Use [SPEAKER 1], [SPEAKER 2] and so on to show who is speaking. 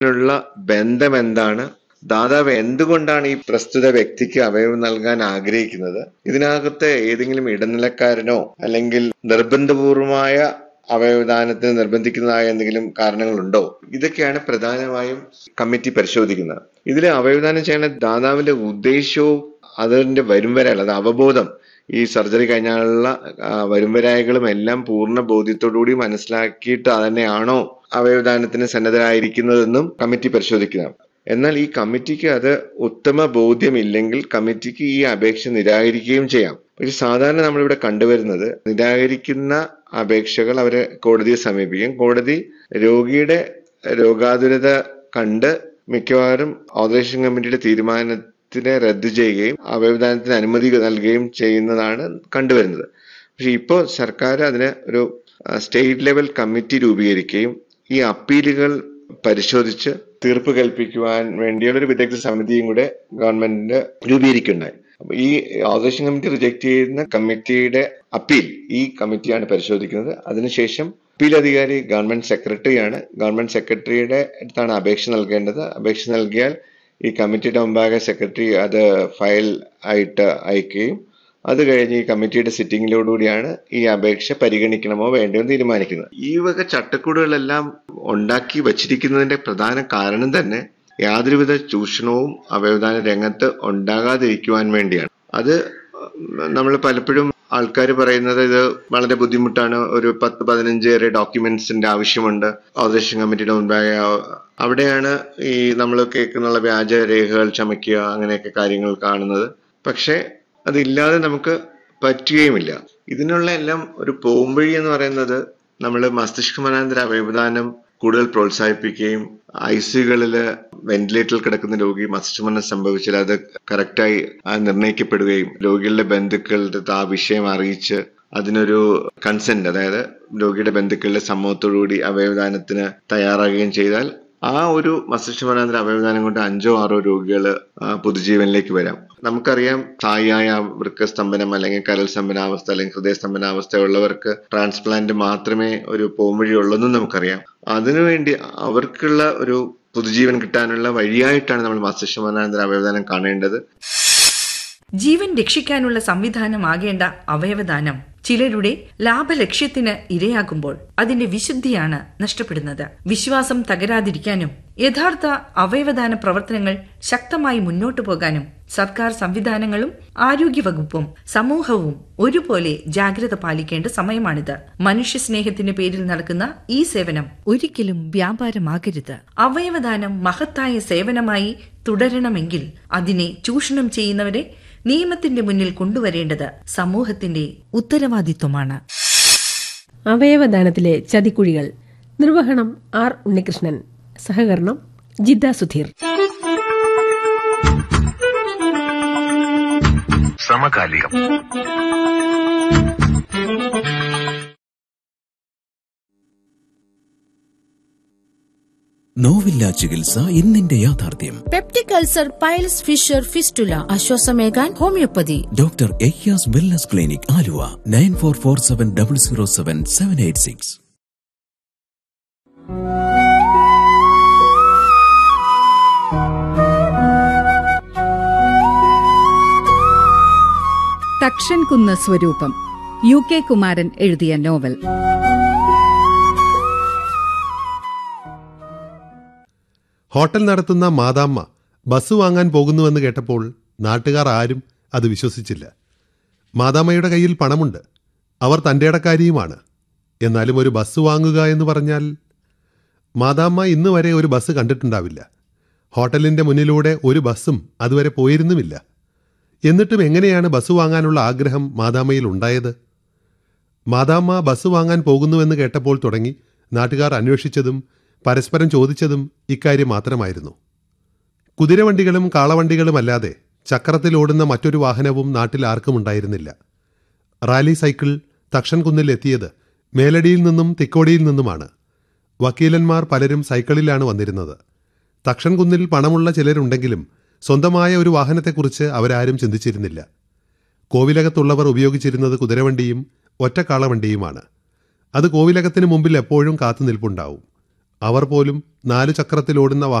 [SPEAKER 1] ുള്ള ബന്ധം എന്താണ് ദാതാവ് എന്തുകൊണ്ടാണ് ഈ പ്രസ്തുത വ്യക്തിക്ക് അവയവം നൽകാൻ ആഗ്രഹിക്കുന്നത് ഇതിനകത്ത് ഏതെങ്കിലും ഇടനിലക്കാരനോ അല്ലെങ്കിൽ നിർബന്ധപൂർവമായ അവയവദാനത്തിന് നിർബന്ധിക്കുന്നതായ എന്തെങ്കിലും കാരണങ്ങളുണ്ടോ ഇതൊക്കെയാണ് പ്രധാനമായും കമ്മിറ്റി പരിശോധിക്കുന്നത് ഇതിൽ അവയവദാനം ചെയ്യുന്ന ദാതാവിന്റെ ഉദ്ദേശവും അതിന്റെ വരുംവരാൽ അത് അവബോധം ഈ സർജറി കഴിഞ്ഞാലുള്ള ആ, വരുംവരായകളും എല്ലാം പൂർണ്ണ ബോധ്യത്തോടുകൂടി മനസ്സിലാക്കിയിട്ട് തന്നെയാണോ അവയവദാനത്തിന് സന്നദ്ധരായിരിക്കുന്നതെന്നും കമ്മിറ്റി പരിശോധിക്കുന്നതാണ് എന്നാൽ ഈ കമ്മിറ്റിക്ക് അത് ഉത്തമ ബോധ്യമില്ലെങ്കിൽ കമ്മിറ്റിക്ക് ഈ അപേക്ഷ നിരാകരിക്കുകയും ചെയ്യാം പക്ഷെ സാധാരണ നമ്മളിവിടെ കണ്ടുവരുന്നത് നിരാകരിക്കുന്ന അപേക്ഷകൾ അവരെ കോടതിയെ സമീപിക്കും കോടതി രോഗിയുടെ രോഗാതുരത കണ്ട് മിക്കവാറും ഓതറേഷൻ കമ്മിറ്റിയുടെ തീരുമാനത്തിനെ റദ്ദു ചെയ്യുകയും അവയവദാനത്തിന് അനുമതി നൽകുകയും ചെയ്യുന്നതാണ് കണ്ടുവരുന്നത് പക്ഷെ ഇപ്പോൾ സർക്കാർ അതിന് ഒരു സ്റ്റേറ്റ് ലെവൽ കമ്മിറ്റി രൂപീകരിക്കുകയും ഈ അപ്പീലുകൾ പരിശോധിച്ച് തീർപ്പ് കൽപ്പിക്കുവാൻ വേണ്ടിയുള്ള ഒരു വിദഗ്ധ സമിതിയും കൂടെ ഗവൺമെന്റിന് രൂപീകരിക്കുകയുണ്ടായി അപ്പൊ ഈ ഓതറേഷൻ കമ്മിറ്റി റിജക്ട് ചെയ്യുന്ന കമ്മിറ്റിയുടെ അപ്പീൽ ഈ കമ്മിറ്റിയാണ് പരിശോധിക്കുന്നത് അതിനുശേഷം അപ്പീൽ അധികാരി ഗവൺമെന്റ് സെക്രട്ടറിയാണ് ഗവൺമെന്റ് സെക്രട്ടറിയുടെ അടുത്താണ് അപേക്ഷ നൽകേണ്ടത് അപേക്ഷ നൽകിയാൽ ഈ കമ്മിറ്റിയുടെ മുമ്പാകെ സെക്രട്ടറി അത് ഫയൽ ആയിട്ട് അയക്കുകയും അത് കഴിഞ്ഞ് ഈ കമ്മിറ്റിയുടെ സിറ്റിംഗിലോടുകൂടിയാണ് ഈ അപേക്ഷ പരിഗണിക്കണമോ വേണ്ടയോ എന്ന് തീരുമാനിക്കുന്നത് ഈ വക ചട്ടക്കൂടുകളെല്ലാം ഉണ്ടാക്കി വച്ചിരിക്കുന്നതിന്റെ പ്രധാന കാരണം തന്നെ യാതൊരുവിധ ചൂഷണവും അവയവദാന രംഗത്ത് ഉണ്ടാകാതിരിക്കുവാൻ വേണ്ടിയാണ് അത് നമ്മൾ പലപ്പോഴും ആൾക്കാർ പറയുന്നത് ഇത് വളരെ ബുദ്ധിമുട്ടാണ് ഒരു പത്ത് പതിനഞ്ച് വരെ ഡോക്യുമെന്റ്സിന്റെ ആവശ്യമുണ്ട് ഓതറേഷൻ കമ്മിറ്റിയുടെ മുൻപാകെ അവിടെയാണ് ഈ നമ്മൾ കേൾക്കുന്ന വ്യാജ രേഖകൾ ചമയ്ക്കുക അങ്ങനെയൊക്കെ കാര്യങ്ങൾ കാണുന്നത് പക്ഷേ അതില്ലാതെ നമുക്ക് പറ്റുകയുമില്ല ഇതിനുള്ള എല്ലാം ഒരു പോംവഴി എന്ന് പറയുന്നത് നമ്മൾ മസ്തിഷ്കമനാന്തര അവയവദാനം കൂടുതൽ പ്രോത്സാഹിപ്പിക്കുകയും ഐ സികളിൽ വെന്റിലേറ്ററിൽ കിടക്കുന്ന രോഗി മസ്തിഷ്കമരണം സംഭവിച്ചാൽ അത് കറക്റ്റായി നിർണ്ണയിക്കപ്പെടുകയും രോഗികളുടെ ബന്ധുക്കളുടെ ആ വിഷയം അറിയിച്ച് അതിനൊരു കൺസെന്റ് അതായത് രോഗിയുടെ ബന്ധുക്കളുടെ സമ്മതത്തോടുകൂടി അവയവദാനത്തിന് തയ്യാറാകുകയും ചെയ്താൽ ആ ഒരു മസ്തിഷ്കമനാന്തര അവയവദാനം കൊണ്ട് അഞ്ചോ ആറോ രോഗികൾ പൊതുജീവനിലേക്ക് വരാം നമുക്കറിയാം സ്ഥായിയായ വൃക്കസ്തംഭനം അല്ലെങ്കിൽ കരൾ സ്തംഭനാവസ്ഥ അല്ലെങ്കിൽ ഹൃദയസ്തംഭനാവസ്ഥ ഉള്ളവർക്ക് ട്രാൻസ്പ്ലാന്റ് മാത്രമേ ഒരു പോംവഴി ഉള്ളെന്നും നമുക്കറിയാം അതിനുവേണ്ടി അവർക്കുള്ള ഒരു പുതുജീവൻ കിട്ടാനുള്ള വഴിയായിട്ടാണ് നമ്മൾ മസ്തിഷ്കമനാന്തര അവയവദാനം കാണേണ്ടത്
[SPEAKER 2] ജീവൻ രക്ഷിക്കാനുള്ള സംവിധാനമാകേണ്ട അവയവദാനം ചിലരുടെ ലാഭലക്ഷ്യത്തിന് ഇരയാകുമ്പോൾ അതിന്റെ വിശുദ്ധിയാണ് നഷ്ടപ്പെടുന്നത് വിശ്വാസം തകരാതിരിക്കാനും യഥാർത്ഥ അവയവദാന പ്രവർത്തനങ്ങൾ ശക്തമായി മുന്നോട്ടു പോകാനും സർക്കാർ സംവിധാനങ്ങളും ആരോഗ്യവകുപ്പും സമൂഹവും ഒരുപോലെ ജാഗ്രത പാലിക്കേണ്ട സമയമാണിത് മനുഷ്യ സ്നേഹത്തിന്റെ പേരിൽ നടക്കുന്ന ഈ സേവനം ഒരിക്കലും വ്യാപാരമാകരുത് അവയവദാനം മഹത്തായ സേവനമായി തുടരണമെങ്കിൽ അതിനെ ചൂഷണം ചെയ്യുന്നവരെ നിയമത്തിന്റെ മുന്നിൽ കൊണ്ടുവരേണ്ടത് സമൂഹത്തിന്റെ ഉത്തരവാദിത്വമാണ്
[SPEAKER 3] അവയവദാനത്തിലെ ചതിക്കുഴികൾ നിർവഹണം ആർ ഉണ്ണികൃഷ്ണൻ സഹകരണം ജിദ്ദ സുധീർ
[SPEAKER 4] സമകാലികം
[SPEAKER 5] നോവില്ല ചികിത്സ ഇന്നിന്റെ യാഥാർത്ഥ്യം
[SPEAKER 6] peptic ulcer piles fissure fistula ആശ്വാസമേകാൻ ഹോമിയോപ്പതി
[SPEAKER 5] ഡോക്ടർ എയ്യാസ് wellness clinic Aluva nine four four seven double zero seven seven eight six
[SPEAKER 7] തക്ഷൻകുന്ന് സ്വരൂപം യു കെ കുമാരൻ എഴുതിയ നോവൽ
[SPEAKER 8] ഹോട്ടൽ നടത്തുന്ന മാതാമ്മ ബസ് വാങ്ങാൻ പോകുന്നുവെന്ന് കേട്ടപ്പോൾ നാട്ടുകാർ ആരും അത് വിശ്വസിച്ചില്ല മാതാമ്മയുടെ കയ്യിൽ പണമുണ്ട് അവർ തൻ്റെ ഇടക്കാരിയുമാണ് എന്നാലും ഒരു ബസ് വാങ്ങുക എന്ന് പറഞ്ഞാൽ മാതാമ്മ ഇന്ന് വരെ ഒരു ബസ് കണ്ടിട്ടുണ്ടാവില്ല ഹോട്ടലിൻ്റെ മുന്നിലൂടെ ഒരു ബസ്സും അതുവരെ പോയിരുന്നുമില്ല എന്നിട്ടും എങ്ങനെയാണ് ബസ് വാങ്ങാനുള്ള ആഗ്രഹം മാതാമ്മയിൽ ഉണ്ടായത് മാതാമ്മ ബസ് വാങ്ങാൻ പോകുന്നുവെന്ന് കേട്ടപ്പോൾ തുടങ്ങി നാട്ടുകാർ അന്വേഷിച്ചതും പരസ്പരം ചോദിച്ചതും ഇക്കാര്യം മാത്രമായിരുന്നു കുതിരവണ്ടികളും കാളവണ്ടികളുമല്ലാതെ ചക്രത്തിലോടുന്ന മറ്റൊരു വാഹനവും നാട്ടിൽ ആർക്കും ഉണ്ടായിരുന്നില്ല റാലി സൈക്കിൾ തക്ഷൻകുന്നിൽ എത്തിയത് മേലടിയിൽ നിന്നും തിക്കോടിയിൽ നിന്നുമാണ് വക്കീലന്മാർ പലരും സൈക്കിളിലാണ് വന്നിരുന്നത് തക്ഷൻകുന്നിൽ പണമുള്ള ചിലരുണ്ടെങ്കിലും സ്വന്തമായ ഒരു വാഹനത്തെക്കുറിച്ച് അവരാരും ചിന്തിച്ചിരുന്നില്ല കോവിലകത്തുള്ളവർ ഉപയോഗിച്ചിരുന്നത് കുതിരവണ്ടിയും ഒറ്റക്കാളവണ്ടിയുമാണ് അത് കോവിലകത്തിന് മുമ്പിൽ എപ്പോഴും കാത്തുനിൽപ്പുണ്ടാവും അവർ പോലും നാലു ചക്രത്തിലോടുന്ന